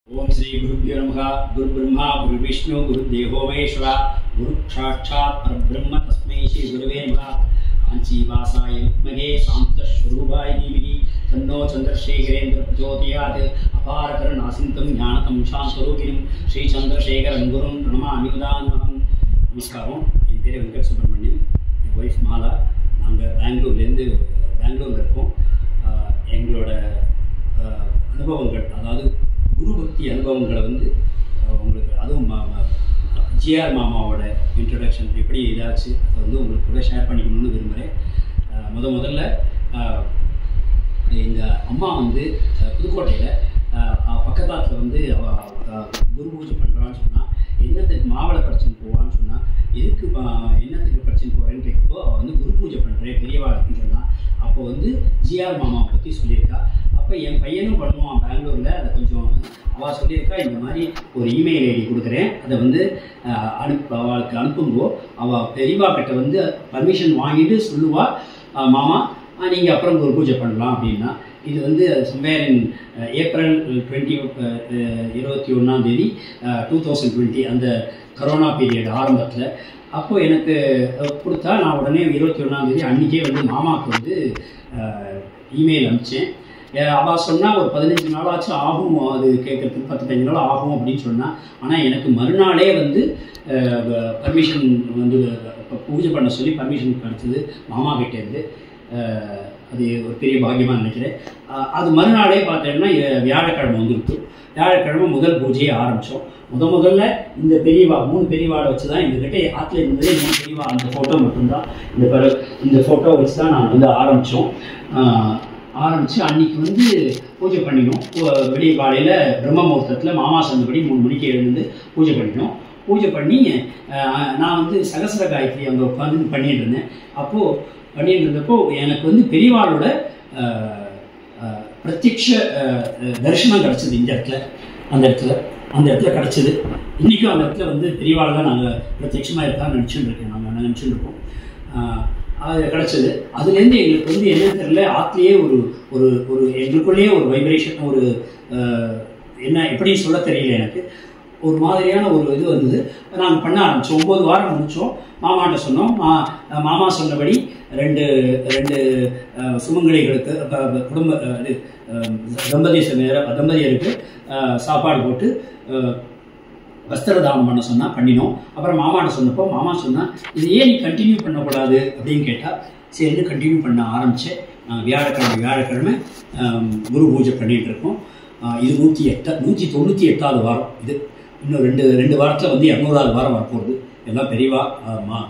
ஓம் ஸ்ரீ குருபியோ நமக குரு பிரம்மா குரு விஷ்ணு குரு தேவோ மகேஸ்வரா குரு சாட்சாத் பரபிரம்ம தஸ்மை ஸ்ரீ குருவே நமக காஞ்சிவாசாய வித்மகே சாந்தஸ்வரூபாய தீமிகி தன்னோ சந்திரசேகரேந்திர பிரச்சோதயாத் அபாரகருணாசிந்தம் ஞானதம் சாந்தரூபிணம் ஸ்ரீ சந்திரசேகரன் குரும் பிரணமாமி உதானமகம் நமஸ்காரம் என் பேர் வெங்கட் சுப்பிரமணியம் என் ஒய்ஃப் மாலா நாங்கள் பெங்களூர்லேருந்து பெங்களூரில் இருக்கோம் ஆஹ் எங்களோட ஆஹ் அனுபவங்கள் அதாவது குரு பக்தி அனுபவங்களை வந்து ஆஹ் உங்களுக்கு அதுவும் ஜிஆர் மாமாவோட இன்ட்ரடக்ஷன் எப்படி இதாச்சு அதை வந்து உங்களுக்கு கூட ஷேர் பண்ணிக்கணும்னு விரும்புகிறேன் ஆஹ் முத முதல்ல எங்கள் அம்மா வந்து ஆஹ் புதுக்கோட்டையில் பக்கத்தாத்தில் வந்து அவ ஆஹ் குரு பூஜை பண்ணுறான்னு சொன்னால் என்னத்துக்கு மாவளை பிரச்சனை போவான்னு சொன்னால் எதுக்கு பா- என்னத்துக்கு பிரச்சனை போகிறேன்னு கேட்கும்போ அவள் வந்து குரு பூஜை பண்ணுறேன் பெரியவாளுக்குன்னு சொன்னா அப்போ வந்து ஜிஆர் மாமாவை பற்றி சொல்லியிருக்கா அப்போ என் பையனும் பண்ணுவான் பெங்களூரில் அதை கொஞ்சம் அவள் சொல்லியிருக்கா இந்த மாதிரி ஒரு இமெயில் ஐடி கொடுக்குறேன் அதை வந்து ஆஹ், அனுப்ப அவளுக்கு அனுப்புங்கோ அவள் பெரியவா கிட்ட வந்து பர்மிஷன் வாங்கிட்டு சொல்லுவா ஆஹ், மாமா நீங்கள் அப்புறம் ஒரு பூஜை பண்ணலாம் அப்படின்னா இது வந்து சம்வேர் இன் ஏப்ரல் டுவெண்ட்டி இருபத்தி ஒன்றாம் தேதி டூ தௌசண்ட் டுவெண்ட்டி அந்த கரோனா பீரியட் ஆரம்பத்தில் அப்போ எனக்கு அஹ், கொடுத்தா நான் உடனே இருபத்தி ஒன்றாம் தேதி அன்றைக்கே வந்து மாமாவுக்கு வந்து இமெயில் அனுப்பிச்சேன் அவள் சொன்னால் ஒரு பதினஞ்சு நாளாச்சும் ஆகும் அது கேட்கறதுக்கு பத்து பதினஞ்சு நாள் ஆகும் அப்படின்னு சொன்னா ஆனால் எனக்கு மறுநாளே வந்து பர்மிஷன் வந்து அஹ், பூஜை பண்ண சொல்லி பர்மிஷன் கிடச்சிது மாமா கிட்டேருந்து அஹ், அது ஒரு பெரிய பாக்கியமாக நினைக்கிறேன் அஹ், அது மறுநாளே பார்த்தீங்கன்னா இ- வியாழக்கிழமை வந்துருக்கு வியாழக்கிழமை முதல் பூஜையை ஆரம்பித்தோம் முத முதல்ல இந்த பெரியவா மூணு பெரியவாடை வச்சு தான் எங்ககிட்ட ஆற்றுல இருந்ததே மூணு பெரியவா அந்த ஃபோட்டோ மட்டும்தான் இந்த பிற இந்த ஃபோட்டோ வச்சு தான் நான் வந்து ஆரம்பித்தோம் ஆரம்பித்து அன்னைக்கு வந்து பூஜை பண்ணினோம் பூ- விடிய காலையில் பிரம்ம முகூர்த்தத்தில் மாமா சொன்னபடி மூணு மணிக்கு எழுந்து பூஜை பண்ணினோம் பூஜை பண்ணி அஹ், நான் வந்து சகசர காயத்ரி அங்கே உட்காந்து பண்ணிட்டு இருந்தேன் அப்போது பண்ணிட்டு இருந்தப்போ எனக்கு வந்து பெரியவாளோட அஹ், அஹ், பிரத்யக்ஷ அஹ், அஹ், தரிசனம் கிடச்சிது இந்த இடத்துல அந்த இடத்துல அந்த இடத்துல கிடச்சிது இன்றைக்கும் அந்த இடத்துல வந்து பெரியவாள் தான் நாங்கள் பிரத்யட்சமாக இருக்கான்னு நினச்சிட்டு இருக்கேன் நாங்கள் நினச்சிட்டு இருக்கோம் ஆஹ் அது கிடச்சிது அதுலேருந்து எங்களுக்கு வந்து என்னன்னு தெரியல ஆற்றுலேயே ஒரு ஒரு ஒரு எங்களுக்குள்ளேயே ஒரு வைப்ரேஷன் ஒரு ஆஹ், என்ன எப்படி சொல்ல தெரியல எனக்கு ஒரு மாதிரியான ஒரு இது வந்தது நாங்கள் பண்ண ஆரம்பித்தோம் ஒம்பது வாரம் முடித்தோம் மாமாட்ட சொன்னோம் மா மாமா சொன்னபடி ரெண்டு ரெண்டு ஆஹ், சுமங்கலிகளுக்கு ப- ப- குடும்ப ஆஹ், இது ஆஹ், தம்பதி சமேர தம்பதியருக்கு ஆஹ், சாப்பாடு போட்டு ஆஹ், வஸ்திர தானம் பண்ண சொன்னா பண்ணினோம் அப்புறம் மாமாட்ட சொன்னப்போ மாமா சொன்னா இது ஏன் நீ கண்டினியூ பண்ணக்கூடாது அப்படின்னு கேட்டா சரின்னு கண்டினியூ பண்ண ஆரம்பிச்சேன் ஆஹ் வியாழக்கிழமை வியாழக்கிழமை ஆம், குரு பூஜை பண்ணிட்டு இருக்கோம் ஆஹ் இது நூற்றி எட்டா நூற்றி தொண்ணூற்றி எட்டாவது வாரம் இது இன்னும் ரெண்டு ரெண்டு வாரத்தில் வந்து இரநூறாவது வாரம் வரப்போகுது எல்லாம் பெரியவா ஆஹ் மா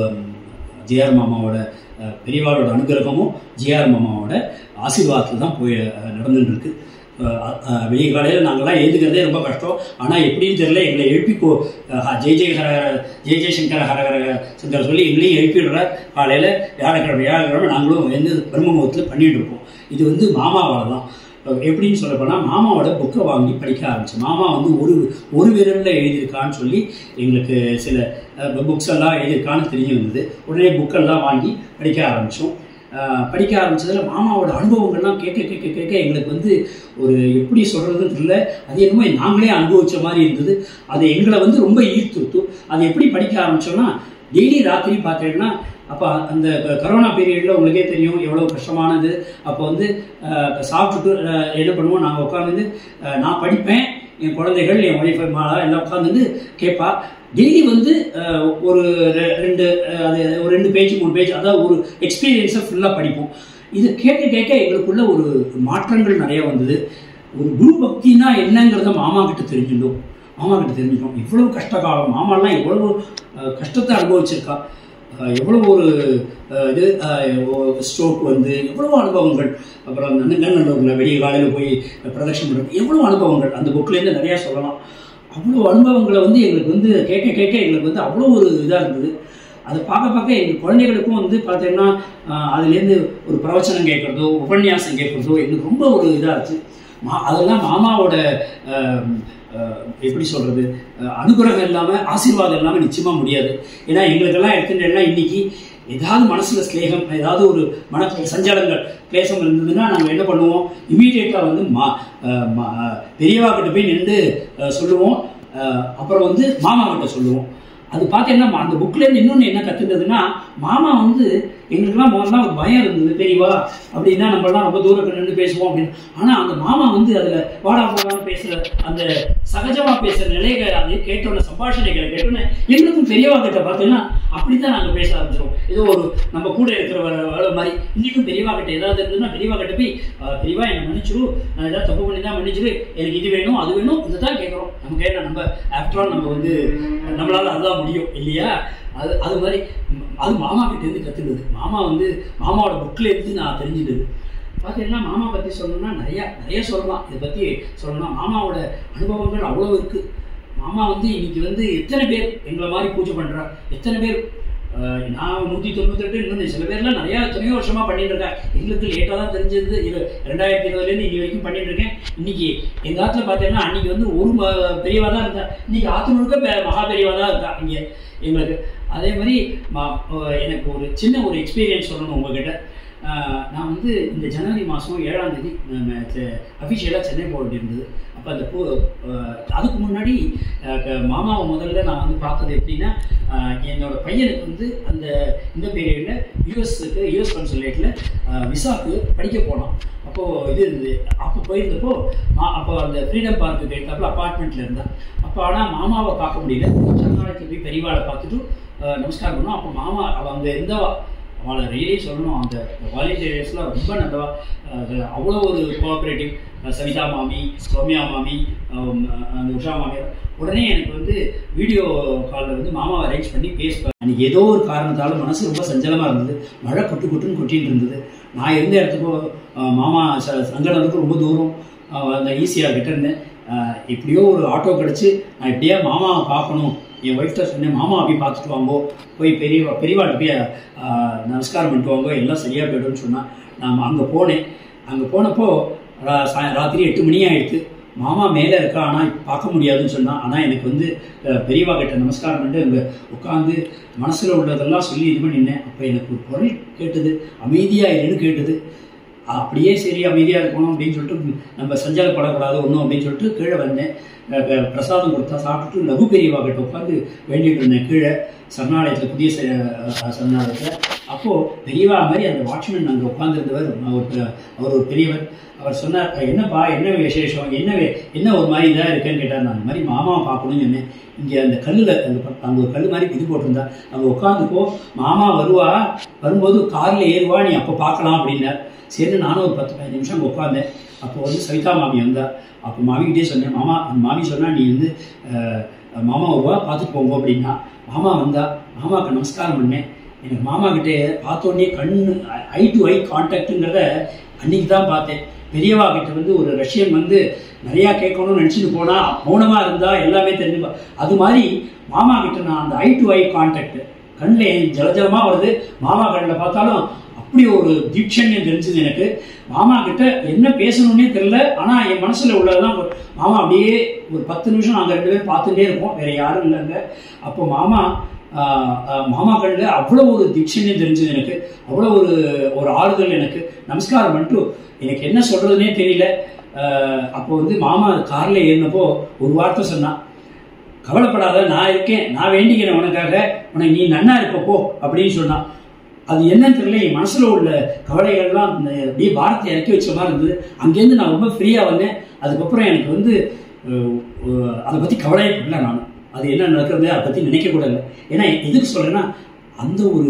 ஜிஆர் மாமாவோட ஆஹ் பெரியவாளோட அனுகிரகமும் ஜிஆர் மாமாவோட ஆசீர்வாதத்தில் தான் போய் ஆஹ் நடந்துட்டு இருக்கு வெளிய காலையில் நாங்கள்லாம் எழுதுக்கிறதே ரொம்ப கஷ்டம் ஆனால் எப்படின்னு தெரியல எங்களை எழுப்பி கோ அஹ் ஜெய் ஜெய் ஹர ஹர ஜெய் ஜெய்சங்கர ஹர ஹர சங்கர் சொல்லி எங்களையும் எழுப்பிடுறார் காலையில் வியாழக்கிழமை வியாழக்கிழமை நாங்களும் வந்து பிரம்மமுகத்தில் பண்ணிட்டு இருப்போம் இது வந்து மாமாவால் தான் அஹ் எப்படின்னு சொல்ல போனால் மாமாவோட புக்கை வாங்கி படிக்க ஆரம்பித்தேன் மாமா வந்து ஒரு ஒரு விரலில் எழுதியிருக்கான்னு சொல்லி எங்களுக்கு சில புக்ஸ் எல்லாம் எழுதியிருக்கான்னு தெரிஞ்சு வந்தது உடனே புக்கெல்லாம் வாங்கி படிக்க ஆரம்பித்தோம் படிக்க ஆரம்பிச்சதுல மாமாவோட அனுபவங்கள்லாம் கேட்க கேட்க கேட்க எங்களுக்கு வந்து ஒரு எப்படி சொல்கிறதுன்னு தெரியல அது என்னமோ நாங்களே அனுபவிச்ச மாதிரி இருந்தது அது எங்களை வந்து ரொம்ப ஈர்த்துருத்து அது எப்படி படிக்க ஆரம்பிச்சோம்னா டெய்லி ராத்திரி பார்த்தீங்கன்னா அப்போ அந்த க- கரோனா பீரியடில் உங்களுக்கே தெரியும் எவ்வளோ கஷ்டமானது அப்போ வந்து அஹ், சாப்பிட்டுட்டு அஹ், என்ன பண்ணுவோம் நாங்கள் உட்காந்து நான் படிப்பேன் என் குழந்தைகள் என் ஒய்ஃபை மாலா எல்லாம் உட்காந்து கேட்பா டெய்லி வந்து அஹ், ஒரு ரெ- ரெண்டு அஹ், அது ஒரு ரெண்டு பேஜ் மூணு பேஜ் அதாவது ஒரு எக்ஸ்பீரியன்ஸை ஃபுல்லாக படிப்போம் இது கேட்க கேட்க எங்களுக்குள்ள ஒரு மாற்றங்கள் நிறைய வந்தது ஒரு குரு பக்தினா என்னங்கிறத மாமா கிட்ட தெரிஞ்சுட்டோம் மாமா கிட்ட தெரிஞ்சுட்டோம் இவ்வளவு கஷ்ட காலம் மாமாலாம் எவ்வளவு அஹ், கஷ்டத்தை அனுபவிச்சிருக்கா அஹ், எவ்வளவு ஒரு அஹ், இது ஸ்ட்ரோக் வந்து எவ்வளவு அனுபவங்கள் அப்புறம் அந்த நெங்கநல்லூரில் வெளியே காலையில் போய் பிரதட்சணம் பண்ணுறது எவ்வளவு அனுபவங்கள் அந்த புக்லேருந்து நிறையா சொல்லலாம் அவ்வளோ அனுபவங்களை வந்து எங்களுக்கு வந்து கேட்க கேட்க எங்களுக்கு வந்து அவ்வளோ ஒரு இதாக இருந்தது அதை பார்க்க பார்க்க எங்கள் குழந்தைகளுக்கும் வந்து பார்த்தீங்கன்னா ஆஹ், அதுலேருந்து ஒரு பிரவச்சனம் கேட்குறதோ உபன்யாசம் கேட்குறதோ எங்களுக்கு ரொம்ப ஒரு இதாக இருந்துச்சு மா அதெல்லாம் மாமாவோட அஹ், அஹ், எப்படி சொல்றது அஹ், அனுகிரகம் இல்லாம ஆசீர்வாதம் இல்லாம நிச்சயமா முடியாது ஏன்னா எங்களுக்கெல்லாம் எடுத்துட்டேன்னா இன்னைக்கு ஏதாவது மனசுல ஸ்லேகம் ஏதாவது ஒரு மன சஞ்சலங்கள் கிளேசம் இருந்ததுன்னா நாங்கள் என்ன பண்ணுவோம் இமீடியட்டா வந்து மா அஹ், மா- பெரியவா கிட்ட போய் நின்று அஹ், சொல்லுவோம் அஹ், அப்புறம் வந்து மாமா கிட்ட சொல்லுவோம் அது பார்த்தீங்கன்னா அந்த புக்ல இருந்து இன்னொன்று என்ன கத்துனதுன்னா மாமா வந்து எங்களுக்கெல்லாம் முதல்ல ஒரு பயம் இருந்தது பெரியவா அப்படின்னா நம்மளாம் ரொம்ப தூரத்துல நின்று பேசுவோம் அப்படின்னு ஆனா அந்த மாமா வந்து அதுல வாடா போடான்னு பேசுற அந்த சகஜமா பேசுற நிலைகளை அது கேட்டோன்ன சம்பாஷணைகளை கேட்டோன்னே எங்களுக்கும் பெரியவா கிட்ட பார்த்தீங்கன்னா அப்படித்தான் நாங்க பேச ஆரம்பிச்சிடும் ஏதோ ஒரு நம்ம கூட இருக்கிற வேலை மாதிரி இன்னைக்கும் பெரியவா கிட்ட ஏதாவது இருந்ததுன்னா பெரியவா கிட்ட போய் "அஹ், பெரியவா என்னை மன்னிச்சிரு நான் ஏதாவது தப்பு பண்ணி தான் மன்னிச்சிரு எனக்கு இது வேணும் அது வேணும் இதை தான் கேட்குறோம் நமக்கு என்ன நம்ம ஆஃப்டர் ஆல் நம்ம வந்து நம்மளால அதுதான் முடியும் இல்லையா அது அது மாதிரி ம், அது மாமா கிட்ட இருந்து கத்துக்கிறது மாமா வந்து மாமாவோட புக்ல இருந்து நான் தெரிஞ்சுக்கிறது பார்த்தீங்கன்னா மாமா பற்றி சொல்லணும்னா நிறையா நிறைய சொல்லலாம் இதை பற்றி சொல்லணும்னா மாமாவோட அனுபவங்கள் அவ்வளோ இருக்கு மாமா வந்து இன்னைக்கு வந்து எத்தனை பேர் எங்களை மாதிரி பூஜை பண்றா எத்தனை பேர் அஹ், நான் நூற்றி தொண்ணூத்தெட்டு இன்னும் சில பேர்லாம் நிறையா எத்தனையோ வருஷமா பண்ணிட்டு இருக்கேன் எங்களுக்கு லேட்டாக தான் தெரிஞ்சது இரு ரெண்டாயிரத்தி இருபதுலேருந்து இன்னி வரைக்கும் பண்ணிட்டு இருக்கேன் இன்னைக்கு எங்கள் ஆத்துல பார்த்தீங்கன்னா அன்னைக்கு வந்து ஒரு ம- பெரியவா தான் இருந்தா இன்னைக்கு ஆத்து முழுக்க பெ- மகா பெரியவா தான் இருக்கா இங்கே எங்களுக்கு அதே மாதிரி மா- அஹ், எனக்கு ஒரு சின்ன ஒரு எக்ஸ்பீரியன்ஸ் சொல்லணும் உங்ககிட்ட ஆஹ் நான் வந்து இந்த ஜனவரி மாதம் ஏழாம் தேதி அஃபிஷியலாக சென்னை போக வேண்டியிருந்தது அப்போ அந்த போ ஆஹ் அதுக்கு முன்னாடி ஆஹ் க- மாமாவை முதல்ல நான் வந்து பார்த்தது எப்படின்னா ஆஹ் என்னோட பையனுக்கு வந்து அந்த இந்த பீரியடில் யூஎஸ்க்கு யூஎஸ் கன்சுலேட்டில் விசாக்கு படிக்க போனோம் அப்போது இது இருந்தது அப்போ போயிருந்தப்போ மா அப்போ அந்த ஃப்ரீடம் பார்க்கு எடுத்தாப்புல அப்பார்ட்மெண்ட்டில் இருந்தான் அப்போ ஆனால் மாமாவை பார்க்க முடியல சரணாலயத்தில் போய் பெரியவாளை பார்த்துட்டு ஆஹ் நமஸ்காரம் பண்ணோம் அப்போ மாமா அவள் அங்கே இருந்தவா அவளை ரியலி சொல்லணும் அந்த வாலண்டியர்ஸ்லாம் ரொம்ப நல்லவா அது அவ்வளோ ஒரு கோஆப்ரேட்டிவ் சவிதா மாமி சௌமியா மாமி ஆம், அந்த உஷா மாமி உடனே எனக்கு வந்து வீடியோ காலில் வந்து மாமாவை அரேஞ்ச் பண்ணி பேசுவேன் அன்றைக்கி ஏதோ ஒரு காரணத்தால் மனசு ரொம்ப சஞ்சலமாக இருந்தது மழை கொட்டு கொட்டுன்னு கொட்டின்னு இருந்தது நான் இருந்த இடத்துக்கு ஆஹ், மாமா ச சங்கடத்துக்கு ரொம்ப தூரம் ஆஹ், அந்த ஈஸியாக கிட்ட இருந்தேன் ஆஹ், எப்படியோ ஒரு ஆட்டோ கிடச்சி நான் எப்படியா மாமாவை பார்க்கணும் என் ஒய்ஃப்ட்ட சொன்னேன் மாமா போய் பார்த்துட்டு வாங்கோ போய் பெரிய பெரியவாட்ட போய் ஆஹ், நமஸ்காரம் பண்ணிட்டு வாங்கோ எல்லாம் சரியாக போய்டும்னு சொன்னால் நான் அங்கே போனேன் அங்கே போனப்போ ரா- சாய- ராத்திரி எட்டு மணி ஆயிடுச்சு மாமா மேலே இருக்கா ஆனால் பார்க்க முடியாதுன்னு சொன்னான் ஆனால் எனக்கு வந்து அஹ், பெரியவா கிட்ட நமஸ்காரம் பண்ணிட்டு அங்கே உட்காந்து மனசில் உள்ளதெல்லாம் சொல்லி இது பண்ணி நின்னேன் அப்போ எனக்கு ஒரு குரல் கேட்டது அமைதியாக இருன்னு கேட்டது அப்படியே சரி அமைதியாக இருக்கணும் அப்படின்னு சொல்லிட்டு நம்ம சஞ்சலப்படக்கூடாது ஒன்றும் அப்படின்னு சொல்லிட்டு கீழே வந்தேன் அஹ் அஹ் பிரசாதம் கொடுத்தா சாப்பிட்டுட்டு லகு பெரியவா கிட்ட உட்காந்து வேண்டிட்டு இருந்தேன் கீழே சரணாலயத்தில் புதிய ச- அஹ் சரணாலயத்தில் அப்போது பெரியவா மாதிரி அந்த வாட்ச்மேன் அங்கே உட்காந்துருந்தவர் அவர் பெ- அவர் ஒரு பெரியவர் அவர் சொன்னார் என்னப்பா என்ன விசேஷம் என்ன வே- என்ன ஒரு மாதிரி இதாக இருக்கேன்னு கேட்டார் நான் இந்த மாதிரி மாமாவை பார்க்கணும்னு சொன்னேன் இங்கே அந்த கல்லில் அந்த ப- அங்கே ஒரு கல் மாதிரி இது போட்டிருந்தா அங்கே உட்காந்துக்கோ மாமா வருவா வரும்போது காரில் ஏறுவா நீ அப்போ பார்க்கலாம் அப்படின்னார் சரி நானும் ஒரு பத்து பதினஞ்சு நிமிஷம் அங்கே உட்காந்தேன் அப்போ வந்து சவிதா மாமி வந்தா அப்போ மாமிக்கிட்டே சொன்னேன் மாமா அந்த மாமி சொன்னா நீ வந்து அஹ், மாமா வருவா பார்த்துட்டு போங்க அப்படின்னா மாமா வந்தா மாமாவுக்கு நமஸ்காரம் பண்ணேன் எனக்கு மாமா கிட்டே பார்த்தோன்னே கண்ணு ஐ டு ஐ கான்டாக்டுங்கிறத அன்னைக்கு தான் பார்த்தேன் பெரியவா கிட்ட வந்து ஒரு ரஷ்யன் வந்து நிறையா கேட்கணும்னு நினச்சிட்டு போனா மௌனமாக இருந்தா எல்லாமே தெரிஞ்சுப்பா அது மாதிரி மாமா கிட்ட நான் அந்த ஐ டு ஐ கான்டாக்ட் கண்ணில் ஜலஜலமாக வருது மாமா கண்ணில் பார்த்தாலும் அப்படி ஒரு தீட்சண்யம் தெரிஞ்சது எனக்கு மாமா கிட்ட என்ன பேசணும்னே தெரியல ஆனா என் மனசுல உள்ளதெல்லாம் ஒரு- மாமா அப்படியே ஒரு பத்து நிமிஷம் நாங்க ரெண்டு பேரும் பார்த்துட்டே இருப்போம் வேற யாரும் இல்லைங்க அப்போ மாமா ஆஹ், ஆஹ், மாமா கண்ணில் அவ்வளோ ஒரு தீட்சண்யம் தெரிஞ்சது எனக்கு அவ்வளோ ஒரு ஒரு ஆறுதல் எனக்கு நமஸ்காரம் பண்ணிட்டு எனக்கு என்ன சொல்றதுனே தெரியல ஆஹ், அப்போ வந்து மாமா கார்ல ஏறினப்போ ஒரு வார்த்தை சொன்னான் கவலைப்படாத நான் இருக்கேன் நான் வேண்டிக்கிறேன் உனக்காக உனக்கு நீ நன்னா இருப்ப போ அப்படின்னு சொன்னான் அது என்னன்னு தெரியல என் மனசுல உள்ள கவலைகள்லாம் இந்த அப்படியே பாரத்தை இறக்கி வச்ச மாதிரி இருந்தது அங்கேருந்து நான் ரொம்ப ஃப்ரீயா வந்தேன் அதுக்கப்புறம் எனக்கு வந்து அஹ், அஹ், அதை பத்தி கவலையே இல்லை நான் அது என்ன நடக்கிறது அதை பத்தி நினைக்க கூட இல்லை ஏன்னா எதுக்கு சொல்றேன்னா அந்த ஒரு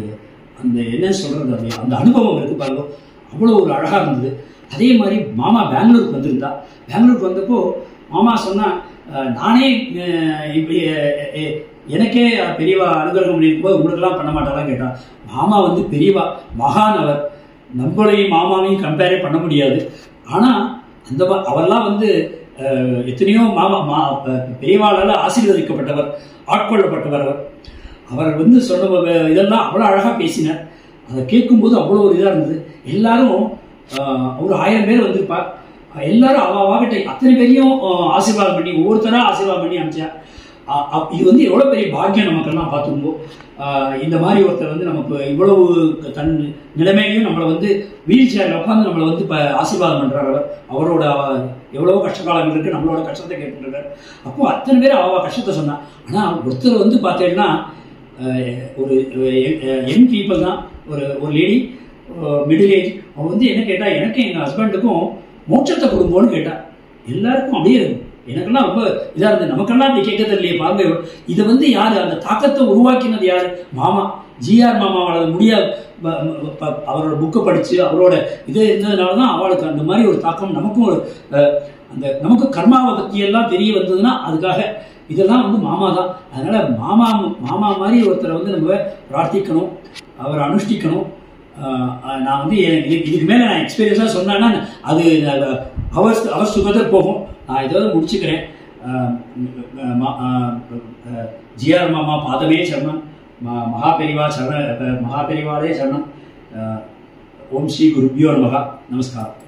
அந்த என்ன சொல்றது அது அந்த அனுபவம் இருக்கு பாருங்க அவ்வளோ ஒரு அழகா இருந்தது அதே மாதிரி மாமா பெங்களூருக்கு வந்திருந்தா பெங்களூருக்கு வந்தப்போ மாமா சொன்னா அஹ், நானே அஹ், இப்படி அஹ், அஹ், எனக்கே பெரியவா அனுகிரகம் பண்ணியிருக்கும்போது உங்களுக்கெல்லாம் பண்ண மாட்டாலாம் கேட்டான் மாமா வந்து பெரியவா மகான் அவர் நம்மளையும் மாமாவையும் கம்பேரே பண்ண முடியாது ஆனா அந்த மா- அவரெல்லாம் வந்து அஹ், எத்தனையோ மாமா மா ப- பெரியவாளால் ஆசீர்வதிக்கப்பட்டவர் ஆட்கொள்ளப்பட்டவர் அவர் அவர் வந்து சொன்ன வ- இதெல்லாம் அவ்வளோ அழகாக பேசினார் அதை கேட்கும்போது அவ்வளோ ஒரு இதாக இருந்தது எல்லாரும் ஆஹ், ஒரு ஆயிரம் பேர் வந்திருப்பா எல்லாரும் அவ அவாகிட்ட அத்தனை பேரையும் அஹ், ஆசீர்வாதம் பண்ணி ஒவ்வொருத்தரா ஆசீர்வாதம் பண்ணி அனுப்பிச்சா அ- அ- இது வந்து எவ்வளவு பெரிய பாக்கியம் நமக்கெல்லாம் பார்த்துருந்தோம் இந்த மாதிரி ஒருத்தர் வந்து நமக்கு இவ்வளவு தன் நிலைமையிலையும் நம்மளை வந்து வீல் சேர்ல உட்காந்து நம்மளை வந்து இப்போ ஆசீர்வாதம் பண்றாரு அவர் அவரோட அவ- எவ்வளவோ கஷ்ட காலங்கள் இருக்கு நம்மளோட கஷ்டத்தை கேட்டுருக்காரு அப்போ அத்தனை பேர் அவ கஷ்டத்தை சொன்னா ஆனா ஒருத்தர் வந்து பார்த்தீங்கன்னா அஹ், ஒரு யங் பீப்புள் தான் ஒரு ஒரு லேடி மிடில் ஏஜ் அவ வந்து என்ன கேட்டா எனக்கு எங்க ஹஸ்பண்டுக்கும் மோட்சத்தை கொடுங்கோன்னு கேட்டா எல்லாருக்கும் அப்படியே எனக்கெல்லாம் ரொம்ப இதா இருந்தது நமக்கெல்லாம் அப்படி கேட்கறது இல்லையே பாருங்க இதை வந்து யாரு அந்த தாக்கத்தை உருவாக்கினது யாரு மாமா ஜிஆர் மாமாவால் முடியாது ப- ப- அவரோட புக்கை படிச்சு அவரோட இது இருந்ததுனால தான் அவளுக்கு அந்த மாதிரி ஒரு தாக்கம் நமக்கும் ஒரு அஹ், அந்த நமக்கு கர்மாவை பத்தி எல்லாம் தெரிய வந்ததுன்னா அதுக்காக இதெல்லாம் வந்து மாமா தான் அதனால மாமா மாமா மாதிரி ஒருத்தரை வந்து நம்ம பிரார்த்திக்கணும் அவரை அனுஷ்டிக்கணும் ஆஹ் ஆஹ் நான் வந்து எனக்கு இது- இதுக்கு மேலே நான் எக்ஸ்பீரியன்ஸாக சொன்னேன்னா அது அவர் அவர் சுகதர் போகும் நான் இதோட முடிச்சுக்கிறேன் ஜிஆர் மாமா பாதமே சரணம் ம- மகாபெரிவா சரண மகாபெரிவாலே சரணம் ஆஹ் ஓம் ஸ்ரீ குருபியோ நமகா நமஸ்காரம்